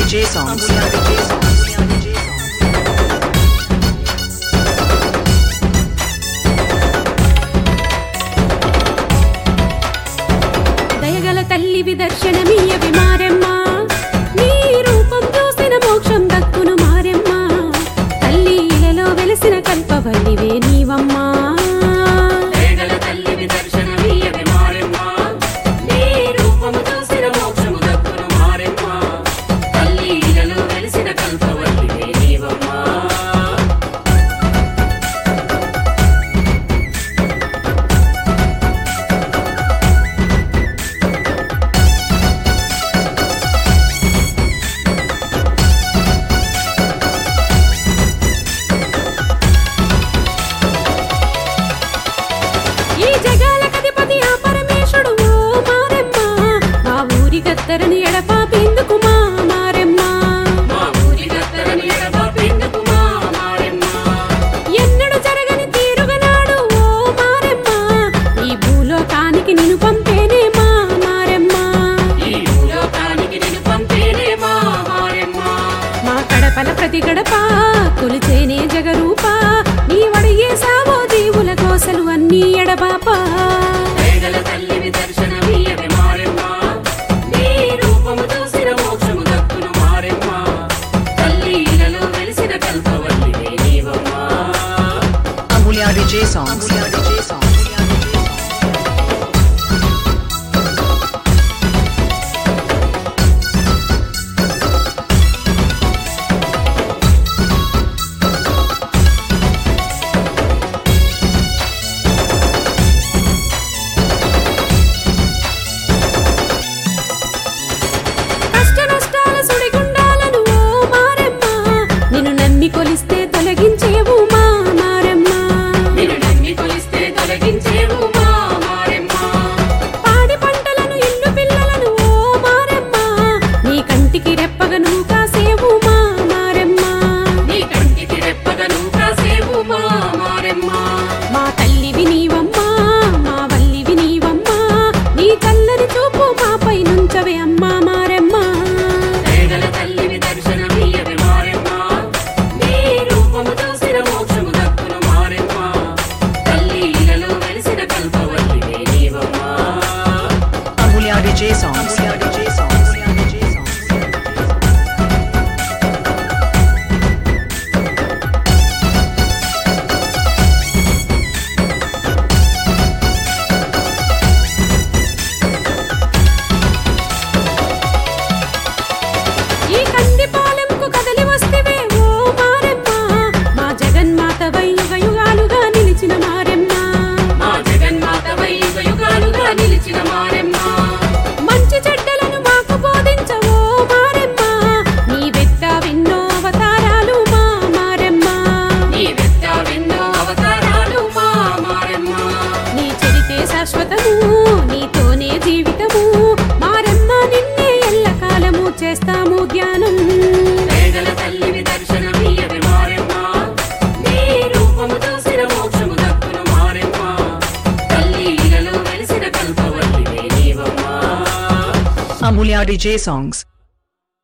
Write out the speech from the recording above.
DJ songs. DJ songs. DJ songs. దయగల తల్లివి దర్శనమీయవి మారెమ్మ నీ రూపం చూసిన మోక్షం దక్కును మారెమ్మ తల్లి ఇలలో వెలిసిన కల్పవల్లివే నీవమ్మా దయగల తల్లివి దర్శనమీయవి మారెమ్మ. నీ రూపము చూసిన మోక్షము దక్కును మారెమ్మ. తల్లి ఇలలో వెలిసిన కల్పవల్లివే నీవమ్మా. ఈ జగాల కధిపతి ఆ పరమేశుడు ఓ మారెమ్మ మా ఊరి గత్తరని ఎడపాపేందుకు మా మారెమ్మ మా ఊరి గద్దరని ఎడబాపెందుకు మా మారెమ్మ. ఎన్నడు జరగని తీరుగనాడు ఓ మారెమ్మ ఈ భూలోకానికి నిన్ను పంపేనే మా మారెమ్మ ఈ భూలోకానికి నిన్ను పంపేనే మా మారెమ్మ. మా కడపల ప్రతి గడప కొలిచేనే జగరూప నీ వడిగే సావో జీవుల కోసలు అన్నీ ఎడబాపా దయగల తల్లివి దర్శనమీయవి మారెమ్మ. నీ రూపము చూసిన మోక్షము దక్కును మారెమ్మ. తల్లి ఇలలో వెలిసిన కల్పవల్లివే నీవమ్మా Amulya DJ songs. DJ songs. కష్ట నష్టాల సుడిగుండాలను ఓ మారెమ్మ నిన్ను నమ్మి కొలిస్తే తొలగించేవు మా మారెమ్మ నిన్ను నమ్మి కొలిస్తే తొలగించేవు మా మారెమ్మ. పాడి పంటలను ఇల్లు పిల్లలను ఓ మారెమ్మ నీ కంటికి రెప్పగా నువ్వు కాసేవు మా మారెమ్మ నీ కంటికి రెప్పగా నువ్వు కాసేవు మా మారెమ్మ. మా తల్లివి నీవమ్మా మా వల్లివి నీవమ్మా నీ చల్లని చూపు మాపై నుంచవే అమ్మా మారెమ్మ దయగల తల్లివి దర్శనమీయవి మారెమ్మ. నీ రూపము చూసిన మోక్షము దక్కును మారెమ్మ. తల్లి ఇలలో వెలిసిన కల్పవల్లివే నీవమ్మా Amulya DJ songs. DJ songs. DJ songs. ఈ కందిపాలెంకు కదలి వస్తేవే ఓ మారెమ్మ మా జగన్మాతవై యుగ యుగాలుగా నిలిచిన మారెమ్మ మా జగన్మాతవై యుగ యుగాలుగా నిలిచిన మారెమ్మ మంచి చెడ్డలను మాకు బోధించవో మారెమ్మ నీ వెత్త విన్నో అవతారాలు మా మారెమ్మ నీ వెన్నో అవతారాలు మా మారెమ్మ నీ చరితే శాశ్వతము నీతోనే జీవితము మారెమ్మ నిన్నే ఎల్లకాలము చేస్తాము ధ్యానం దయగల తల్లివి దర్శనమీయవి మారెమ్మ. నీ రూపము చూసిన మోక్షము దక్కును మారెమ్మ. తల్లి ఇలలో వెలిసిన కల్పవల్లివే నీవమ్మా Amulya DJ songs.